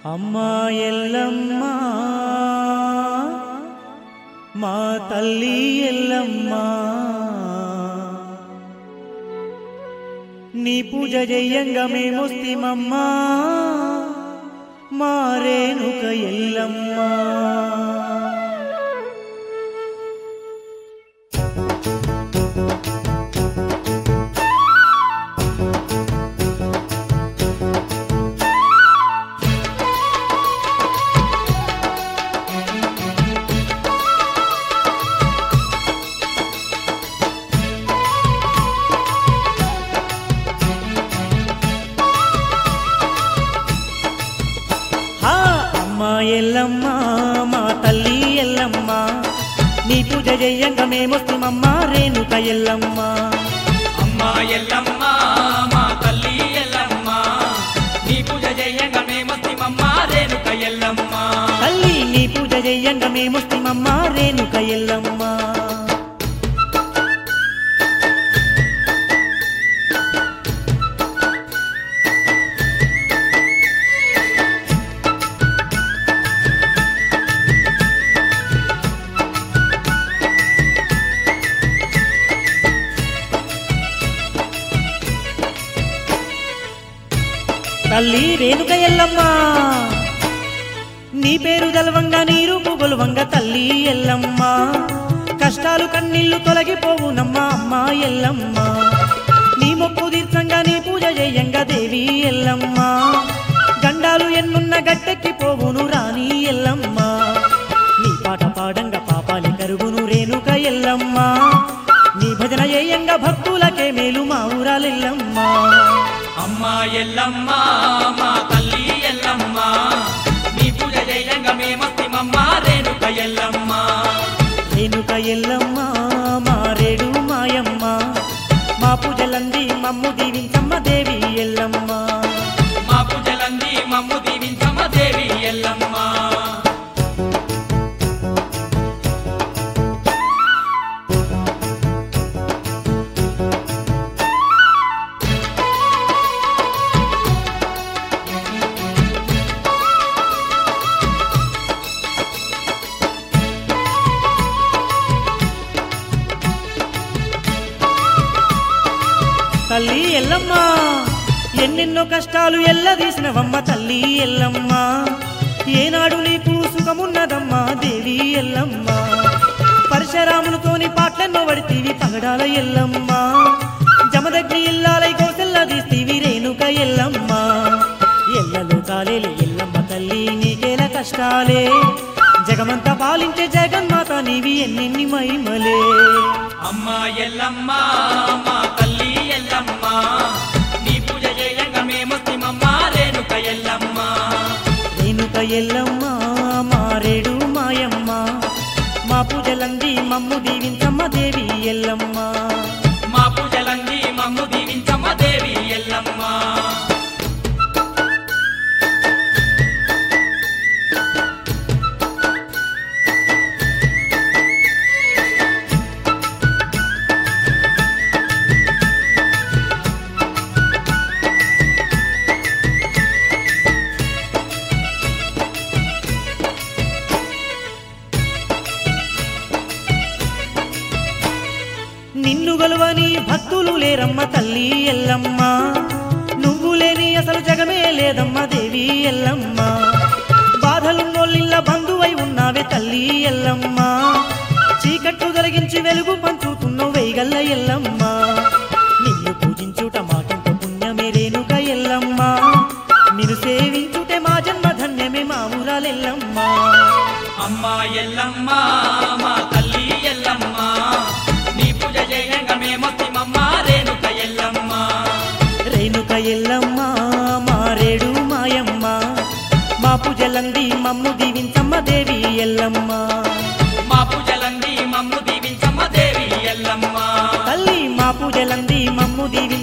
అమ్మా ఎల్లమ్మ మా తల్లి ఎల్లమ్మ నీ పూజ చెయ్యంగా మేమొస్తిమమ్మా మా రేణుక ఎల్లమ్మ హా అమ్మా ఎల్లమ్మ మా తల్లి ఎల్లమ్మ నీ పూజ చెయ్యంగా మేమొస్తిమమ్మా రేణుక ఎల్లమ్మ అమ్మా ఎల్లమ్మ మా తల్లి ఎల్లమ్మ నీ పూజ చేయంగా మేమొస్తిమమ్మ రేణుక ఎల్లమ్మ తల్లి నీ పూజ చెయ్యంగా మేమొస్తిమమ్మా రేణుక ఎల్లమ్మ తల్లి రేణుక ఎల్లమ్మ నీ పేరు గలవంగా నీ రూపు గొలవంగా తల్లి ఎల్లమ్మ కష్టాలు కన్నీళ్లు తొలగిపోవునమ్మా అమ్మ ఎల్లమ్మ నీ మొక్కు తీర్థంగా నీ పూజ చేయంగా దేవి ఎల్లమ్మ గండాలు ఎన్నున్న గట్టెక్కి పోవును రాణి ఎల్లమ్మ నీ పాట పాడంగా పాపాలి కరుగును రేణుక ఎల్లమ్మ నీ భజన చేయంగా భక్తులకే మేలు మా ఊరాలెల్లమ్మ అమ్మా ఎల్లమ్మ మా తల్లి ఎల్లమ్మ నీ పూజ చేయంగా మేమొస్తిమమ్మ రేణుక ఎల్లమ్మ రేణుక ఎల్లమ్మ మారేడు మాయమ్మ మా పూజలంది మమ్ము దీవించమ్మ దేవి ఎల్లమ్మ మా పూజలంది మమ్ము దీవించమ్మ దేవి ఎల్లమ్మ తల్లి ఎల్లమ్మ ఎన్నెన్నో కష్టాలు ఎల్లదీసినవమ్మ తల్లి ఎల్లమ్మ ఏనాడు నీకు సుఖమున్నదమ్మా దేవి ఎల్లమ్మ పరశురాములతోని పాటలెన్నో పడితీవి పగడాల ఎల్లమ్మ జమదగ్ని ఇల్లాలై కోసెల్లదీస్తీవి రేణుక ఎల్లమ్మ ఎల్లలో కాలేలే ఎల్లమ్మ తల్లి నీకేల కష్టాలే జగమంతా పాలించే జగన్మాత నీవి ఎన్నెన్ని మహిమలే అమ్మా ఎల్లమ్మ మా తల్లి ఎల్లమ్మ నీ పూజ చేయంగా మేమొస్తిమమ్మ రేణుక ఎల్లమ్మ రేణుక ఎల్లమ్మ మారేడు మాయమ్మ మా పూజలంది మమ్ము దీవించమ్మ దేవి ఎల్లమ్మ మా పూజలంది మమ్ము దీవించమ్మ దేవి ఎల్లమ్మ నిన్ను గొలవని భక్తులు లేరమ్మ తల్లి ఎల్లమ్మ నువ్వు లేని అసలు జగమే లేదమ్మ దేవి ఎల్లమ్మ బాధలున్నోళ్ళిల్ల బంధువై ఉన్నావే తల్లి ఎల్లమ్మ చీకట్లు తొలగించి వెలుగు పంచుతున్నావు వేయగల్ల ఎల్లమ్మ నిన్ను పూజించుట మాకెంత పుణ్యమే రేణుక ఎల్లమ్మ నిన్ను సేవించుటే మా జన్మ ధన్యమే మా ఊరాలెల్లమ్మ అమ్మా ఎల్లమ్మ మా తల్లి ఎల్లమ్మ నీ పూజ చేయంగా మేమొస్తిమమ్మ రేణుక ఎల్లమ్మ రేణుక ఎల్లమ్మ మారేడు మాయమ్మ మా పూజలంది మమ్ము దీవించమ్మ దేవి ఎల్లమ్మ మా పూజలంది మమ్ము దీవించమ్మ దేవి ఎల్లమ్మ తల్లి మా పూజలంది మమ్ము దీవించమ్మ